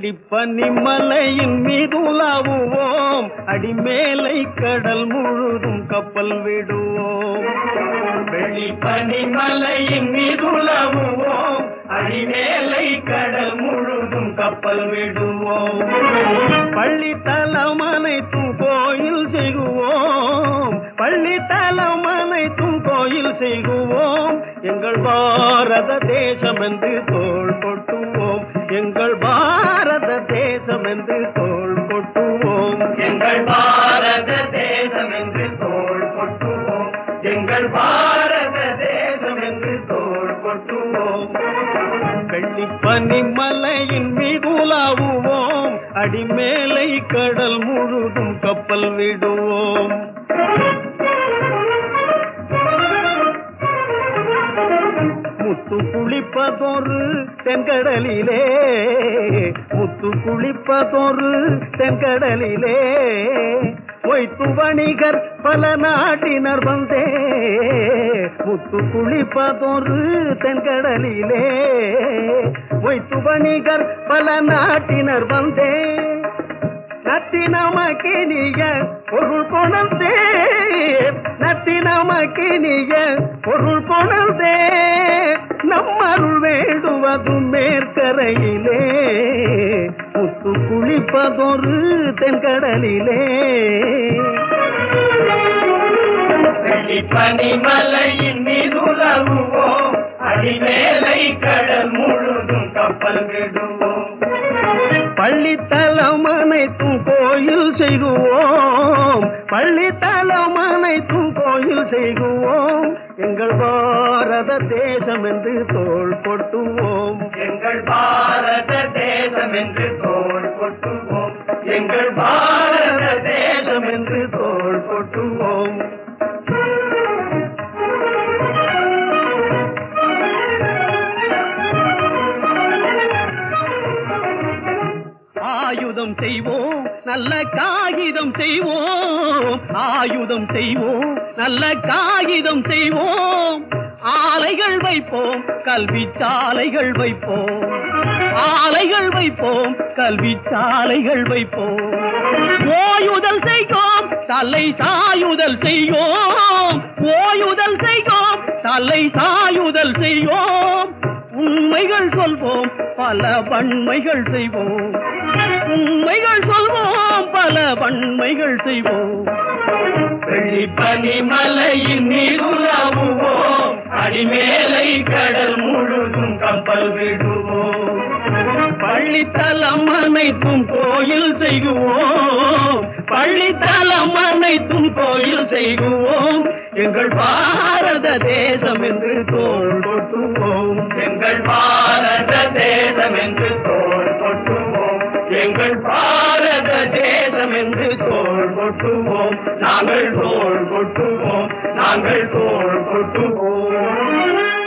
வெள்ளிப்பனிமலையின் மீதுலாவுவோம் அடிமேலை கடல் முழுதும் கப்பல் விடுவோம் வெள்ளிப்பனிமலையின் மீதுலாவுவோம் அடிமேலை கடல் முழுதும் கப்பல் விடுவோம் பள்ளி தலம் அனைத்தும் கோயில் செய்குவோம் பள்ளி தலம் அனைத்தும் கோயில் செய்குவோம் எங்கள் பாரத தேசம் என்று தோள் கொட்டுவோம் எங்கள் பாரத தேசம் என்று தோள் கொட்டுவோம் எங்கள் பாரத தேசம் என்று தோள் கொட்டுவோம் எங்கள் பாரத தேசம் என்று தோள் கொட்டுவோம் வெள்ளிப்பனி மலையின் மீதுலாவுவோம் அடிமேலை கடல் முழுதும் கப்பல் விடுவோம் முத்து குளிப்பதொரு தென்கடலிலே முத்து குளிப்பதொரு தென்கடலிலே மொய்த்து வணிகர் பல நாட்டினர் வந்தே முத்து குளிப்பதொரு தென்கடலிலே மொய்த்து வணிகர் பல நாட்டினர் வந்தே நத்தி நமக்கினிய பொருள் கொணர்ந்தே நத்தி நமக்கினிய பொருள் கொணர்ந்தே நம்மருள் வேண்டுவது மேற்கரையிலே முத்து குளிப்பதொரு தென்கடலிலே பனிமலையின் மீது உலவுவோம் அடிமேலை கடல் முழுதும் கப்பல் விடுவோம் பள்ளித்தலம் அனைத்தும் கோயில் செய்குவோம் பள்ளித்தலம் அனைத்தும் கோயில் செய்குவோம் எங்கள் பாரத தேசம் என்று தோள் கொட்டுவோம் எங்கள் பாரத தேசம் என்று தோள் கொட்டுவோம் எங்கள் பாரத தேசம் என்று தோள் கொட்டுவோம் ஆயுதம் செய்வோம் நல்ல காகிதம் செய்வோம் ஆயுதம் செய்வோம் நல்ல காகிதம் செய்வோம் ஆலைகள் வைப்போம் கல்வி சாலைகள் வைப்போம் ஆலைகள் வைப்போம் கல்வி சாலைகள் வைப்போம் ஓயுதல் செய்வோம் தலை சாயுதல் செய்வோம் ஓயுதல் செய்வோம் தலை சாயுதல் செய்வோம் உண்மைகள் சொல்வோம் பல வன்மைகள் செய்வோம் உண்மைகள் சொல்வோம் பல வன்மைகள் செய்வோம் வெள்ளிப்பனி மலையின் நீருலாவுவோம் அடிமேலை கடல் முழுதும் கப்பல் விடுவோம் பள்ளித்தலம் அனைத்தும் கோயில் செய்குவோம் பள்ளித்தலம் அனைத்தும் கோயில் செய்குவோம் எங்கள் பாரத தேசம் என்று தோள் கொட்டுவோம் எங்கள் பாரத தேசம் என்று தோள் கொட்டுவோம் எங்கள் பாரத தேசம் என்று தோள் கொட்டுவோம் நாங்கள் தோள் கொட்டுவோம் நாங்கள் தோள் கொட்டுவோம்